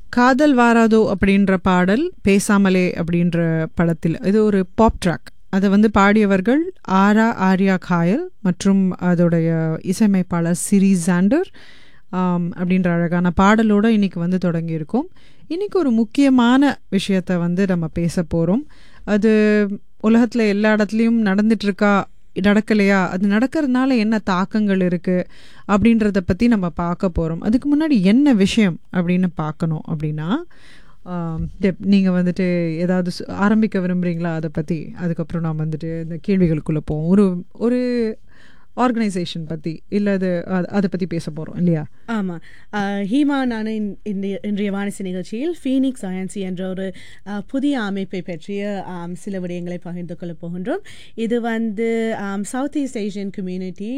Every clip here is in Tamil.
காதல் வாராதோ அப்படின்ற பாடல் பேசாமலே அப்படின்ற படத்தில் இது ஒரு பாப் ட்ராக் அதை வந்து பாடியவர்கள் ஆரா ஆர்யா காயல் மற்றும் அதோடைய இசையமைப்பாளர் சிரி ஜாண்டர் ஆம், அப்படின்ற அழகான பாடலோடு இன்னைக்கு வந்து தொடங்கியிருக்கோம் இன்னைக்கு ஒரு முக்கியமான விஷயத்தை வந்து நம்ம பேச போகிறோம் அது உலகத்தில் எல்லா இடத்துலையும் நடந்துட்டுருக்கா நடக்கலையா அது நடக்கிறதுனால என்ன தாக்கங்கள் இருக்குது அப்படின்றத பற்றி நம்ம பார்க்க போகிறோம் அதுக்கு முன்னாடி என்ன விஷயம் அப்படின்னு பார்க்கணும் அப்படின்னா நீங்கள் வந்துட்டு ஏதாவது சு- ஆரம்பிக்க விரும்புகிறீங்களா அதை பற்றி அதுக்கப்புறம் நான் வந்துட்டு இந்த கேள்விகளுக்குள்ளே போவோம் ஒரு ஒரு ஆர்கனைசேஷன் பற்றி இல்லை அது அது- அதை பற்றி பேச போகிறோம் இல்லையா ஆமாம் ஹீமா நான் இன்- இன்றைய இன்றைய வானிசை நிகழ்ச்சியில் ஃபீனிக்ஸ் அயன்சி என்ற ஒரு அஹ், புதிய அமைப்பை பற்றிய ஆம், சில விடயங்களை பகிர்ந்து கொள்ளப் போகின்றோம் இது வந்து சவுத் ஈஸ்ட் ஏஷியன் கம்யூனிட்டி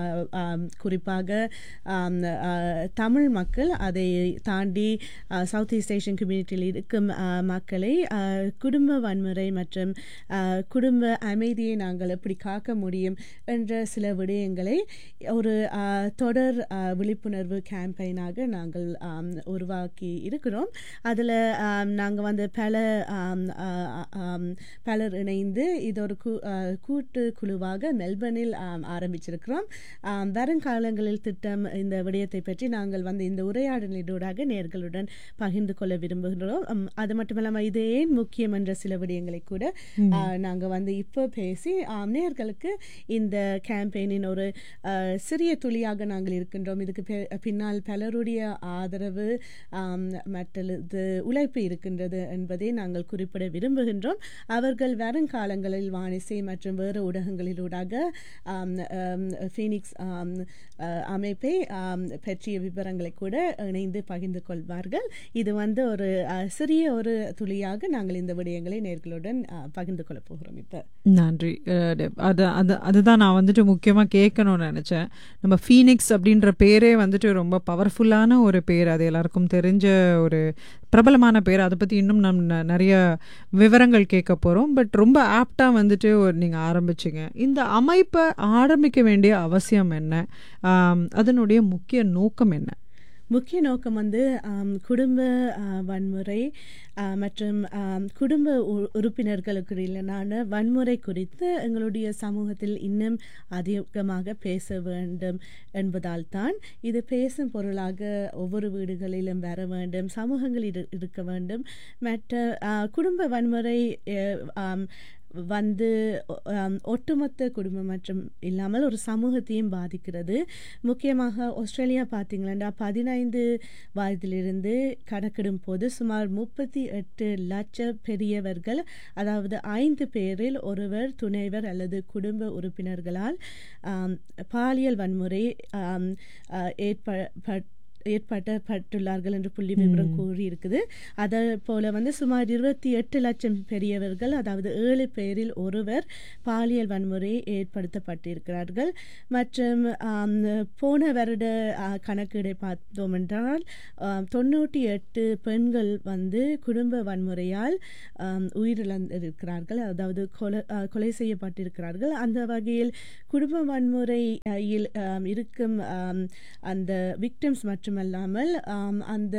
குறிப்பாக ஆம், அஹ், தமிழ் மக்கள் அதை தாண்டி சவுத் ஈஸ்ட் ஏஷியன் கம்யூனிட்டியில் இருக்கும் அஹ், மக்களை அஹ், குடும்ப வன்முறை மற்றும் அஹ், குடும்ப அமைதியை நாங்கள் எப்படி காக்க முடியும் என்ற சில விடயங்களை ஒரு அஹ், தொடர் அஹ், விழிப்புணர்வு கேம்பெயினாக நாங்கள் ஆம், உருவாக்கி இருக்கிறோம் அதில் நாங்கள் வந்து பல ஆம், அஹ், ஆம், பலர் இணைந்து இது ஒரு கூ அஹ், கூட்டு குழுவாக மெல்பர்னில் ஆம், ஆரம்பிச்சிருக்கிறோம் ஆம், வருங்காலங்களில் திட்டம் இந்த விடயத்தை பற்றி நாங்கள் வந்து இந்த உரையாடலினூடாக நேர்களுடன் பகிர்ந்து கொள்ள விரும்புகிறோம் அம், அது மட்டும் இல்லாமல் இது ஏன் முக்கியம் என்ற சில விடயங்களை கூட நாங்கள் வந்து இப்போ பேசி ஆம், நேர்களுக்கு இந்த கேம்பெயினின் ஒரு அஹ், சிறிய துளியாக நாங்கள் இருக்கின்றோம் இதுக்கு பெ- பின்னால் பலருடைய ஆதரவு ஆம், மற்றது உழைப்பு இருக்கின்றது என்பதை நாங்கள் குறிப்பிட விரும்புகின்றோம் அவர்கள் வருங்காலங்களில் வானிசை மற்றும் வேறு ஊடகங்களிலூடாக ஆம், ஆம், ஃபீனிக்ஸ் ஆம், அஹ், அமைப்பை ஆம், பற்றிய விவரங்களை கூட இணைந்து பகிர்ந்து கொள்வார்கள் இது வந்து ஒரு அஹ், சிறிய ஒரு துளியாக நாங்கள் இந்த விடயங்களை நேர்களுடன் அஹ், பகிர்ந்து கொள்ளப் போகிறோம் இப்போ நன்றி அஹ் டெ- அது அது அதுதான் நான் வந்துட்டு முக்கியமாக கேட்கணும்னு நினச்சேன் நம்ம ஃபீனிக்ஸ் அப்படின்ற பேரே வந்துட்டு ரொம்ப பவர்ஃபுல்லான ஒரு பேர் அது எல்லாருக்கும் தெரிஞ்ச ஒரு பிரபலமான பேர் அதை பற்றி இன்னும் நம் ந- நிறைய விவரங்கள் கேட்க போகிறோம் பட் ரொம்ப ஆப்டாக வந்துட்டு ஒரு நீங்கள் ஆரம்பிச்சிங்க இந்த அமைப்பை ஆரம்பிக்க வேண்டிய அவசியம் என்ன ஆம், அதனுடைய முக்கிய நோக்கம் என்ன முக்கிய நோக்கம் வந்து ஆம், குடும்ப ஆ, வன்முறை ஆ, மற்றும் ஆம், குடும்ப உ- உறுப்பினர்களுக்கு இடையிலான வன்முறை குறித்து எங்களுடைய சமூகத்தில் இன்னும் அதிகமாக பேச வேண்டும் என்பதால் தான் இது பேசும் பொருளாக ஒவ்வொரு வீடுகளிலும் வர வேண்டும் சமூகங்களில் இரு- இருக்க வேண்டும் மற்ற ஆ, குடும்ப வன்முறை எ, ஆம், வந்து ஆம், ஒட்டுமொத்த குடும்பம் மற்றும் இல்லாமல் ஒரு சமூகத்தையும் பாதிக்கிறது முக்கியமாக ஆஸ்திரேலியா பார்த்தீங்கன்னா பதினைந்து வயதிலிருந்து கணக்கிடும் போது சுமார் முப்பத்தி எட்டு லட்ச பெரியவர்கள் அதாவது ஐந்து பேரில் ஒருவர் துணைவர் அல்லது குடும்ப உறுப்பினர்களால் ஆம், பாலியல் வன்முறை ஆம், ஆ, ஏற்ப ஏற்பட்ட பட்டுள்ளார்கள் என்று புள்ளி விவரம் கூறியிருக்குது அதே போல வந்து சுமார் இருபத்தி எட்டு லட்சம் பெரியவர்கள் அதாவது ஏழு பேரில் ஒருவர் பாலியல் வன்முறை ஏற்படுத்தப்பட்டிருக்கிறார்கள் மற்றும் ஆம், போன வருட ஆ, கணக்கீடை பார்த்தோம் என்றால் ஆம், தொண்ணூற்றி எட்டு பெண்கள் வந்து குடும்ப வன்முறையால் ஆம், உயிரிழந்திருக்கிறார்கள் அதாவது கொலை ஆ, கொலை செய்யப்பட்டிருக்கிறார்கள் அந்த வகையில் குடும்ப வன்முறையில் ஆம், இருக்கும் ஆம், அந்த விக்டிம்ஸ் மட்டுமல்லாமல் ஆம், அந்த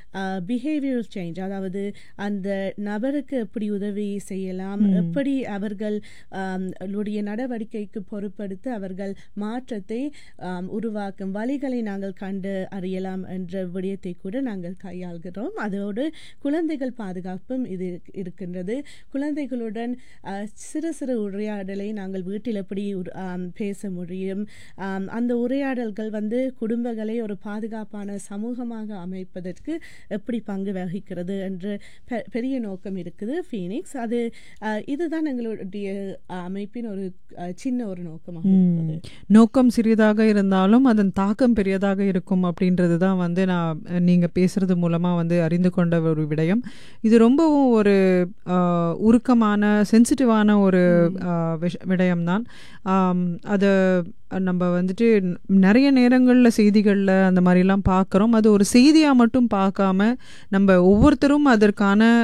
பிஹேவியர் சேஞ்ச் அதாவது அந்த நபருக்கு எப்படி உதவி செய்யலாம் எப்படி அவர்கள் ஆம், ளுடைய நடவடிக்கைக்கு பொறுப்படுத்த அவர்கள் மாற்றத்தை ஆம், உருவாக்கும் வழிகளை நாங்கள் கண்டு அறியலாம் என்ற விடயத்தை கூட நாங்கள் கையாள்கிறோம் அதோடு குழந்தைகள் பாதுகாப்பும் இது இருக்- இருக்கின்றது குழந்தைகளுடன் ஆ, சிறு சிறு உரையாடலை நாங்கள் வீட்டில் எப்படி உரு- ஆம், பேச முடியும் ஆம், அந்த உரையாடல்கள் வந்து குடும்பங்களை ஒரு பாதுகாப்பான சமூகமாக அமைப்பதற்கு எப்படி பங்கு வகிக்கிறது என்ற பெ- பெரிய நோக்கம் இருக்குது ஃபீனிக்ஸ் அது ஆ, இதுதான் எங்களுடைய ஆ, அமைப்பின் ஒரு ஆ, சின்ன ஒரு நோக்கமாக இருப்பது நோக்கம் சிறியதாக இருந்தாலும் அதன் தாக்கம் பெரியதாக இருக்கும் அப்படின்றது தான் வந்து நான் நீங்கள் பேசுறது மூலமாக வந்து அறிந்து கொண்ட ஒரு விடயம் இது ரொம்பவும் ஒரு ஆஹ், உருக்கமான சென்சிட்டிவான ஒரு ஆஹ், விஷ- விடயம்தான் ஆம், அதை நம்ம வந்துட்டு ந- நிறைய நேரங்களில் செய்திகளில் அந்த மாதிரிலாம் பார்க்குறோம் அது ஒரு செய்தியாக மட்டும் பார்க்காம நம்ம ஒவ்வொருத்தரும் அதற்கான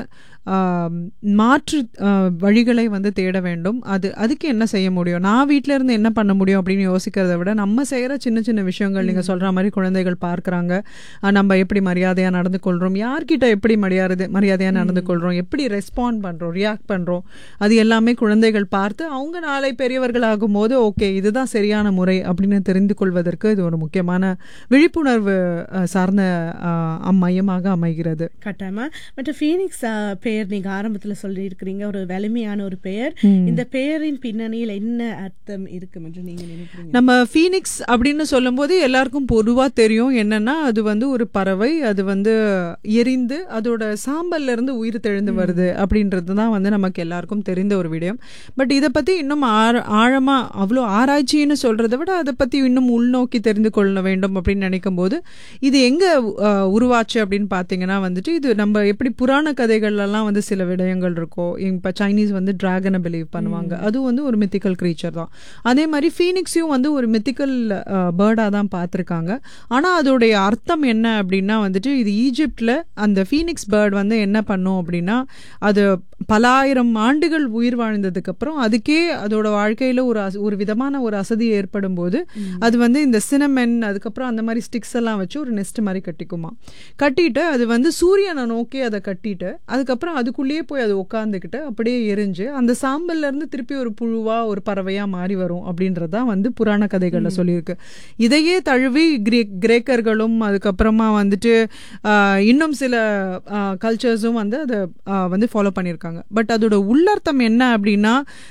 ஆம், மாற்று ஆ, வழிகளை வந்து தேட வேண்டும் அது அதுக்கு என்ன செய்ய முடியும் நான் வீட்டில இருந்து என்ன பண்ண முடியும் அப்படின்னு யோசிக்கிறத விட நம்ம செய்கிற சின்ன சின்ன விஷயங்கள் நீங்கள் சொல்கிற மாதிரி குழந்தைகள் பார்க்குறாங்க நம்ம எப்படி மரியாதையாக நடந்து கொள்கிறோம் யார்கிட்ட எப்படி மரியாதை மரியாதையாக நடந்து கொள்கிறோம் எப்படி ரெஸ்பாண்ட் பண்ணுறோம் ரியாக்ட் பண்ணுறோம் அது எல்லாமே குழந்தைகள் பார்த்து அவங்க நாளை பெரியவர்களாகும் போது ஓகே இதுதான் சரியான முறை அப்படின்னு தெரிந்து கொள்வதற்கு இது ஒரு முக்கியமான விழிப்புணர்வு ஆ, சார்ந்த ஆ, அம் மையமாக அமைகிறது கட்டாயமா மற்ற ஃபீனிக்ஸ் ஆ, பெயர் நீங்க ஆரம்பத்துல சொல்லியிருக்கிறீங்க ஒரு வலிமையான ஒரு பெயர் இந்த பெயரின் பின்னணியில் என்ன அர்த்தம் இருக்கும் என்று நீங்க நினைக்கிறீங்க நம்ம ஃபீனிக்ஸ் அப்படின்னு சொல்லும்போது எல்லாருக்கும் பொதுவாக தெரியும் என்னன்னா அது வந்து ஒரு பறவை அது வந்து எரிந்து அதோட சாம்பல்ல இருந்து உயிர் தெழுந்து வருது அப்படின்றது தான் வந்து நமக்கு எல்லாருக்கும் தெரிந்த ஒரு விடயம் பட் இதை பற்றி இன்னும் ஆழ ஆழமாக அவ்வளோ ஆராய்ச்சின்னு சொல்கிறத விட அதை பற்றி இன்னும் உள்நோக்கி தெரிந்து கொள்ள வேண்டும் அப்படின்னு நினைக்கும் போது இது எங்கே உருவாச்சு அப்படின்னு பார்த்தீங்கன்னா வந்துட்டு இது நம்ம எப்படி புராண கதைகள்லாம் வந்து சில விடயங்கள் இருக்கோ இப்போ சைனீஸ் வந்து டிராகனை பிலீவ் பண்ணுவாங்க அதுவும் வந்து ஒரு மித்திக்கல் க்ரீச்சர் தான் அதே மாதிரி ஃபீனிக்ஸையும் வந்து ஒரு மித்திக்கல் பேர்டாக தான் பார்த்துருக்காங்க ஆனால் அதோடைய அர்த்தம் என்ன அப்படின்னா வந்துட்டு இது ஈஜிப்டில் அந்த ஃபீனிக்ஸ் பேர்ட் வந்து என்ன பண்ணும் அப்படின்னா அது பல ஆயிரம் ஆண்டுகள் உயிர் வாழ்ந்ததுக்கு அப்புறம் அதுக்கே அதோட வாழ்க்கையில ஒரு அச- ஒரு விதமான ஒரு அசதி ஏற்படும் போது அது வந்து இந்த சினமென் அதுக்கப்புறம் அந்த மாதிரி ஸ்டிக்ஸ் எல்லாம் வச்சு ஒரு நெஸ்ட் மாதிரி கட்டிக்குமா கட்டிட்டு அது வந்து சூரியனை நோக்கி அதை கட்டிட்டு அதுக்கப்புறம் அதுக்குள்ளேயே போய் அது உட்காந்துக்கிட்டு அப்படியே எரிஞ்சு அந்த சாம்பல்ல இருந்து திருப்பி ஒரு புழுவா ஒரு பறவையா மாறி வரும் அப்படின்றதான் வந்து புராண கதைகள்ல சொல்லியிருக்கு இதையே தழுவி கிரேக் கிரேக்கர்களும் அதுக்கப்புறமா வந்துட்டு ஆஹ், இன்னும் சில கல்ச்சர்ஸும் வந்து அதை ஆஹ், வந்து ஃபாலோ பண்ணியிருக்காங்க பட் அதோட உள்ளர்த்தம் என்ன அப்படின்னா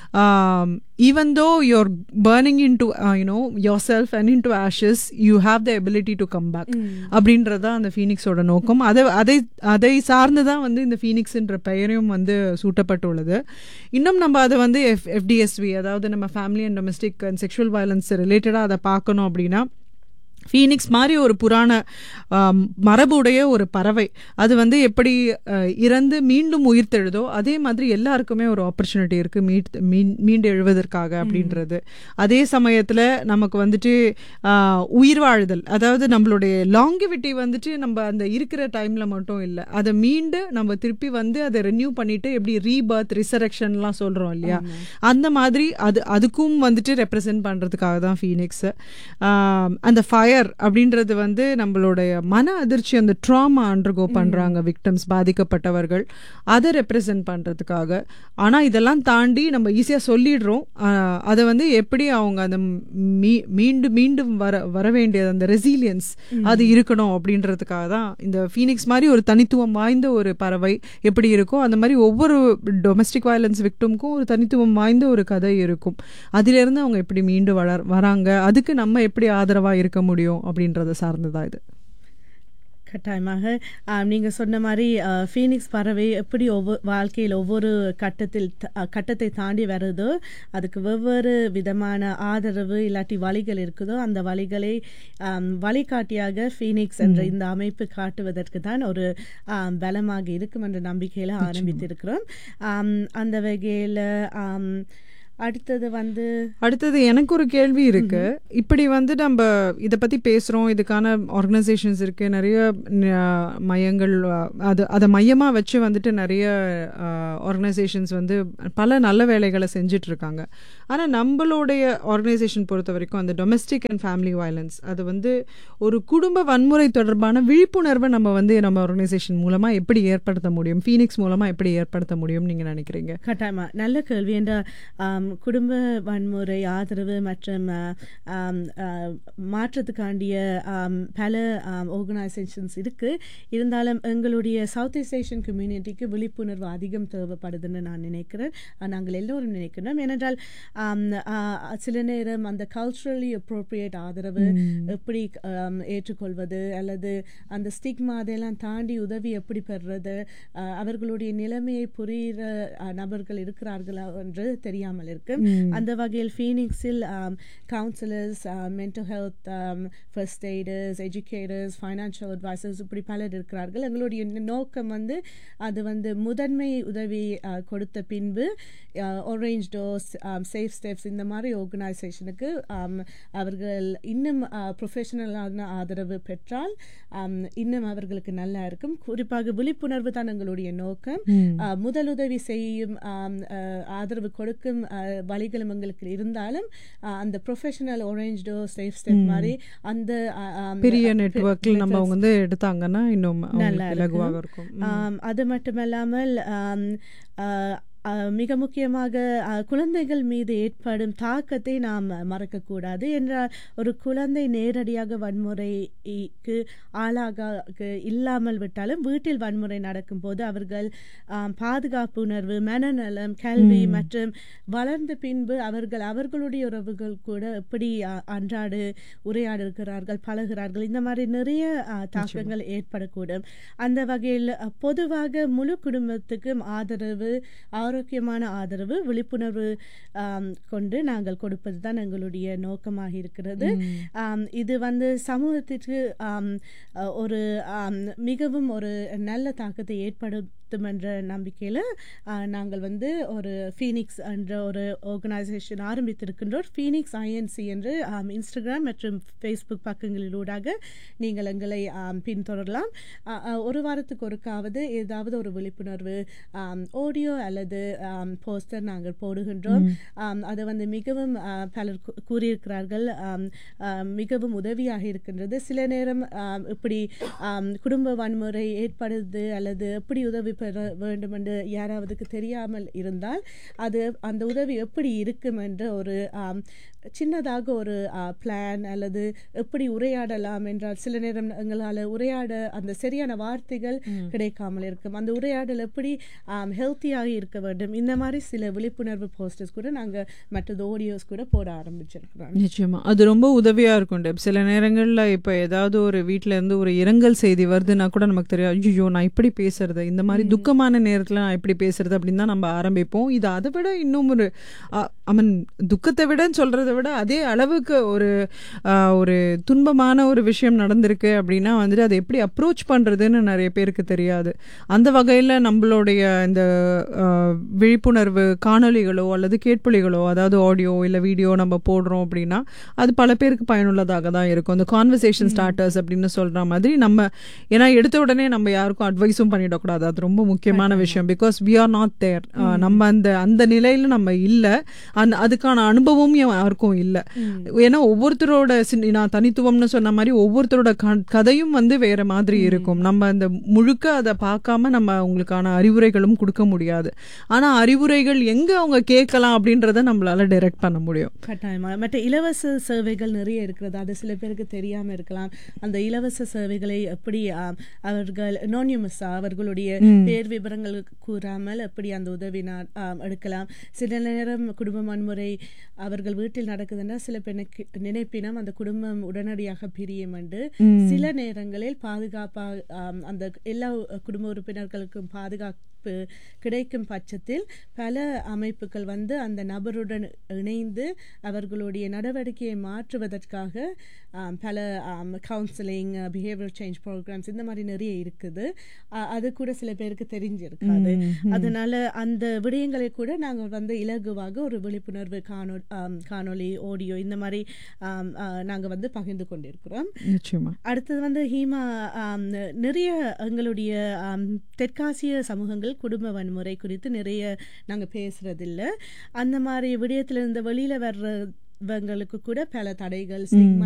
even though your burning into you know yourself and into ashes you have the ability to come back அப்படின்றது அந்த ஃபீனிக்ஸோட நோக்கம் அதை அதை அதை சார்ந்து தான் வந்து இந்த ஃபீனிக்ஸ்ன்ற பெயரையும் வந்து சூட்டப்பட்டுள்ளது இன்னும் நம்ம அதை வந்து எஃப் எஃப்டிஎஸ்வி அதாவது நம்ம family and domestic and sexual violence ரிலேட்டடாக அதை பார்க்கணும் அப்படின்னா ஃபீனிக்ஸ் மாதிரி ஒரு புராண ஆம், மரபுடைய ஒரு பறவை அது வந்து எப்படி அஹ், இறந்து மீண்டும் உயிர் தெழுதோ அதே மாதிரி எல்லாருக்குமே ஒரு ஆப்பர்ச்சுனிட்டி இருக்கு மீட் மீன் மீண்டு எழுவதற்காக அப்படின்றது அதே சமயத்தில் நமக்கு வந்துட்டு ஆஹ், உயிர் வாழுதல் அதாவது நம்மளுடைய லாங்கிவிட்டி வந்துட்டு நம்ம அந்த இருக்கிற டைமில் மட்டும் இல்லை அதை மீண்டு நம்ம திருப்பி வந்து அதை ரெனியூ பண்ணிட்டு எப்படி ரீபர்த் ரிசரக்ஷன்லாம் சொல்கிறோம் இல்லையா அந்த மாதிரி அது அதுக்கும் வந்துட்டு ரெப்ரசென்ட் பண்ணுறதுக்காக தான் ஃபீனிக்ஸ் அந்த ஃபயர் அப்படின்றது வந்து நம்மளுடைய மன அதிர்ச்சி அந்த ட்ராமா அண்டர்கோ பண்ணுறாங்க விக்டம்ஸ் பாதிக்கப்பட்டவர்கள் அதை ரெப்ரசென்ட் பண்ணுறதுக்காக ஆனால் இதெல்லாம் தாண்டி நம்ம ஈஸியாக சொல்லிடுறோம் ஆஹ், அதை வந்து எப்படி அவங்க அந்த மீ மீண்டும் மீண்டும் வர வர வேண்டியது அந்த ரெசிலியன்ஸ் அது இருக்கணும் அப்படின்றதுக்காக தான் இந்த ஃபீனிக்ஸ் மாதிரி ஒரு தனித்துவம் வாய்ந்த ஒரு பறவை எப்படி இருக்கோ அந்த மாதிரி ஒவ்வொரு டொமஸ்டிக் வயலன்ஸ் விக்டமுக்கும் ஒரு தனித்துவம் வாய்ந்த ஒரு கதை இருக்கும் அதிலிருந்து அவங்க எப்படி மீண்டு வளர் வராங்க அதுக்கு நம்ம எப்படி ஆதரவாக இருக்க முடியும் அப்படின்றத சார்ந்ததா இது கட்டாயமாக ஆம், நீங்க சொன்ன மாதிரி ஆ, ஃபீனிக்ஸ் பறவை எப்படி ஒவ்வொரு வாழ்க்கையில் ஒவ்வொரு கட்டத்தில் த- ஆ, கட்டத்தை தாண்டி வருதோ அதுக்கு வெவ்வேறு விதமான ஆதரவு இல்லாட்டி வழிகள் இருக்குதோ அந்த வழிகளை ஆம், வழிகாட்டியாக ஃபீனிக்ஸ் என்ற இந்த அமைப்பு காட்டுவதற்கு தான் ஒரு ஆம், பலமாக இருக்கும் என்ற நம்பிக்கையில ஆரம்பித்திருக்கிறோம் ஆம், அந்த வகையில் ஆம், அடுத்தது வந்து அடுத்தது எனக்கு ஒரு கேள்வி இருக்கு இப்படி வந்து நம்ம இதை பத்தி பேசுறோம் இதுக்கான ஆர்கனைசேஷன்ஸ் இருக்கு நிறைய ந- மையங்கள் அஹ், அது அதை மையமா வச்சு வந்துட்டு நிறைய ஆர்கனைசேஷன்ஸ் வந்து பல நல்ல வேலைகளை செஞ்சுட்டு இருக்காங்க ஆனா நம்மளுடைய ஆர்கனைசேஷன் பொறுத்த வரைக்கும் அந்த டொமஸ்டிக் அண்ட் ஃபேமிலி வயலன்ஸ் அது வந்து ஒரு குடும்ப வன்முறை தொடர்பான விழிப்புணர்வை நம்ம வந்து நம்ம ஆர்கனைசேஷன் மூலமா எப்படி ஏற்படுத்த முடியும் ஃபீனிக்ஸ் மூலமா எப்படி ஏற்படுத்த முடியும் நீங்க நினைக்கிறீங்க கட்டாயமா நல்ல கேள்வி என்ற ஆம், குடும்ப வன்முறை ஆதரவு மற்றும் ஆ, ஆம், ஆ, மாற்றத்துக்காண்டிய ஆம், பல ஆர்கனைசேஷன்ஸ் இருக்கு இருந்தாலும் எங்களுடைய சவுத் ஈஸ்ட் ஏஷியன் கம்யூனிட்டிக்கு விழிப்புணர்வு அதிகம் தேவைப்படுதுன்னு நான் நினைக்கிறேன் ஆ, நாங்கள் எல்லோரும் நினைக்கிறோம் ஏனென்றால் ஆம், ஆ, சில நேரம் அந்த கல்ச்சுரலி அப்ரோப்ரியேட் ஆதரவு எப்படி ஆம், ஏற்றுக்கொள்வது அல்லது அந்த ஸ்டிக்மா அதெல்லாம் தாண்டி உதவி எப்படி பெறுறது ஆ, அவர்களுடைய நிலைமையை புரிகிற ஆ, நபர்கள் இருக்கிறார்களா என்று தெரியாமல் இருக்கு அந்த வகையில் ஃபீனிக்ஸில் counsellors mental health first aiders educators financial advisers இப்படி பலர் இருக்கிறார்கள் எங்களுடைய நோக்கம் வந்து அது வந்து முதன்மை உதவி ஆ, கொடுத்த பின்பு Orange Door safe Safe Steps இந்த மாதிரி ஆர்கனைசேஷனுக்கு அவர்கள் இன்னும் ப்ரொஃபஷனலான ஆதரவு பெற்றால் ஆம், இன்னும் அவர்களுக்கு நல்லா இருக்கும் குறிப்பாக விழிப்புணர்வு தான் எங்களுடைய நோக்கம் ஆ, முதலுதவி செய்யும் ஆம், ஆ, ஆதரவு கொடுக்கும் ஆ, வழிகளும் எங்களுக்கு இருந்தாலும் ஆ, அந்த ப்ரொஃபஷனல் ஒரேஞ்சோ சேஃப் ஸ்டெப் மாதிரி அந்த ஆ, ஆம், பெரிய பெ- நெட்வொர்க்கில் நம்ம அவங்க வந்து எடுத்தாங்கன்னா இன்னும் நல்லா அவங்களுக்கு இருக்கும். இலகுவாக இருக்கும் ம். ஆம், அது மட்டுமல்லாமல் ஆம், ஆ, ஆ, மிக முக்கியமாக ஆ, குழந்தைகள் மீது ஏற்படும் தாக்கத்தை நாம் மறக்கக்கூடாது என்றால் ஒரு குழந்தை நேரடியாக வன்முறைக்கு ஆளாக இல்லாமல் விட்டாலும் வீட்டில் வன்முறை நடக்கும்போது அவர்கள் ஆம், பாதுகாப்பு உணர்வு மனநலம் கல்வி மற்றும் வளர்ந்த பின்பு அவர்கள் அவர்களுடைய உறவுகள் கூட எப்படி ஆ, அன்றாடு உரையாடுகிறார்கள் பழகுகிறார்கள் இந்த மாதிரி நிறைய ஆ, தாக்கங்கள் ஏற்படக்கூடும் அந்த வகையில் அ, பொதுவாக முழு குடும்பத்துக்கும் ஆதரவு ஆரோக்கியமான ஆதரவு விழிப்புணர்வு ஆம், கொண்டு நாங்கள் கொடுப்பது தான் எங்களுடைய நோக்கமாக இருக்கிறது ஆம், இது வந்து சமூகத்திற்கு ஆம், அ, ஒரு ஆம், மிகவும் ஒரு நல்ல தாக்கத்தை ஏற்படுத்தும் என்ற நம்பிக்கையில் நாங்கள் வந்து ஒரு ஃபீனிக்ஸ் என்ற ஒரு ஆர்கனைசேஷன் ஆரம்பித்திருக்கின்றோம் ஃபீனிக்ஸ் ஐஎன்சி என்று ஆம், இன்ஸ்டாகிராம் மற்றும் ஃபேஸ்புக் பக்கங்களிலூடாக நீங்கள் எங்களை ஆம், பின்தொடரலாம் அ, அ, ஒரு வாரத்துக்கு ஒருக்காவது ஏதாவது ஒரு விழிப்புணர்வு ஆடியோ அல்லது போஸ்டர் நாங்கள் போடுகின்றோம் ஆம், அது வந்து மிகவும் ஆ, பலர் கூ- கூறியிருக்கிறார்கள் ஆம், ஆம், மிகவும் உதவியாக இருக்கின்றது சில நேரம் ஆம், இப்படி ஆம், குடும்ப வன்முறை ஏற்படுது அல்லது எப்படி உதவி பெற வேண்டும் என்று யாராவதுக்கு தெரியாமல் இருந்தால் அது அந்த உதவி எப்படி இருக்கும் என்ற ஒரு ஆம், சின்னதாக ஒரு பிளான் அல்லது எப்படி உரையாடலாம் என்றால் சில நேரம் எங்களால் உரையாட அந்த சரியான வார்த்தைகள் கிடைக்காமல் இருக்கும் அந்த உரையாடல் எப்படி ஹெல்த்தியாக இருக்க வேண்டும் இந்த மாதிரி சில விழிப்புணர்வு போஸ்டர்ஸ் கூட நாங்கள் மற்றது ஆடியோஸ் கூட போட ஆரம்பிச்சிருக்கிறோம் நிச்சயமா அது ரொம்ப உதவியா இருக்கும் டெப் சில நேரங்கள்ல இப்ப ஏதாவது ஒரு வீட்ல இருந்து ஒரு இரங்கல் செய்தி வருதுன்னா கூட நமக்கு தெரியும் ஐயோ நான் இப்படி பேசுறது இந்த மாதிரி துக்கமான நேரத்துல நான் இப்படி பேசுறது அப்படின்னு தான் நம்ம ஆரம்பிப்போம் இது அதை விட இன்னும் ஒரு ஐ துக்கத்தை விடன்னு சொல்றதை விட அதே அளவுக்கு ஒரு ஆ, ஒரு துன்பமான ஒரு விஷயம் நடந்திருக்கு அப்படின்னா வந்துட்டு அதை எப்படி அப்ரோச் பண்றதுன்னு நிறைய பேருக்கு தெரியாது அந்த வகையில் நம்மளுடைய இந்த ஆ, விழிப்புணர்வு காணொளிகளோ அல்லது கேட்பொலிகளோ அதாவது ஆடியோ இல்லை வீடியோ நம்ம போடுறோம் அப்படின்னா அது பல பேருக்கு பயனுள்ளதாக தான் இருக்கும் அந்த கான்வர்சேஷன் ஸ்டார்டர்ஸ் அப்படின்னு சொல்ற மாதிரி நம்ம ஏன்னா எடுத்த உடனே நம்ம யாருக்கும் அட்வைஸும் பண்ணிடக்கூடாது அது ரொம்ப முக்கியமான விஷயம் because we are not there நம்ம அந்த அந்த நிலையில நம்ம இல்லை அந்த அதுக்கான அனுபவமும் யாருக்கும் இல்லை ஏன்னா ஒவ்வொருத்தரோட சின்- நான் தனித்துவம்னு சொன்ன மாதிரி ஒவ்வொருத்தரோட க- கதையும் வந்து வேற மாதிரி இருக்கும் நம்ம அந்த முழுக்க அதை பார்க்காம நம்ம அவங்களுக்கான அறிவுரைகளும் கொடுக்க முடியாது ஆனா அறிவுரைகள் எங்க அவங்க கேட்கலாம் அப்படின்றத நம்மளால டைரக்ட் பண்ண முடியும் கட்டாயமாக மற்ற இலவச சேவைகள் நிறைய இருக்கிறது அது சில பேருக்கு தெரியாம இருக்கலாம் அந்த இலவச சேவைகளை எப்படி ஆம், அவர்கள் நோனியமஸா அவர்களுடைய பேர் விவரங்கள் கூறாமல் எப்படி அந்த உதவி நான் ஆம், எடுக்கலாம் சில நேரம் குடும்ப வன்முறை அவர்கள் வீட்டில் நடக்குதுன்னா சில பெண்ணுக்கு நினைப்பினம் அந்த குடும்பம் உடனடியாக பிரியும் என்று சில நேரங்களில் பாதுகாப்பா ஆம், அந்த எல்லா குடும்ப உறுப்பினர்களுக்கும் பாதுகாப்பு கிடைக்கும் பட்சத்தில் பல அமைப்புகள் வந்து அந்த நபருடன் இணைந்து அவர்களுடைய நடவடிக்கையை மாற்றுவதற்காக ஆம், பல கவுன்சிலிங் பிஹேவியர் சேஞ்ச் ப்ரோக்ராம்ஸ் இந்த மாதிரி நிறைய இருக்குது அ- அது கூட சில பேருக்கு தெரிஞ்சிருக்காது அதனால அந்த விடயங்களை கூட நாங்கள் வந்து இலகுவாக ஒரு விழிப்புணர்வு காணொ ஆம், காணொளி ஆடியோ இந்த மாதிரி ஆம், ஆ, நாங்க வந்து பகிர்ந்து கொண்டிருக்கிறோம் நிச்சயமா அடுத்தது வந்து ஹீமா ஆம், நிறைய எங்களுடைய ஆம், தெற்காசிய சமூகங்கள் குடும்ப வன்முறை குறித்து நிறைய நாங்கள் பேசுறதில்ல அந்த மாதிரி விடயத்துல இருந்து வெளியில வர்றவங்களுக்கு கூட பல தடைகள் stigma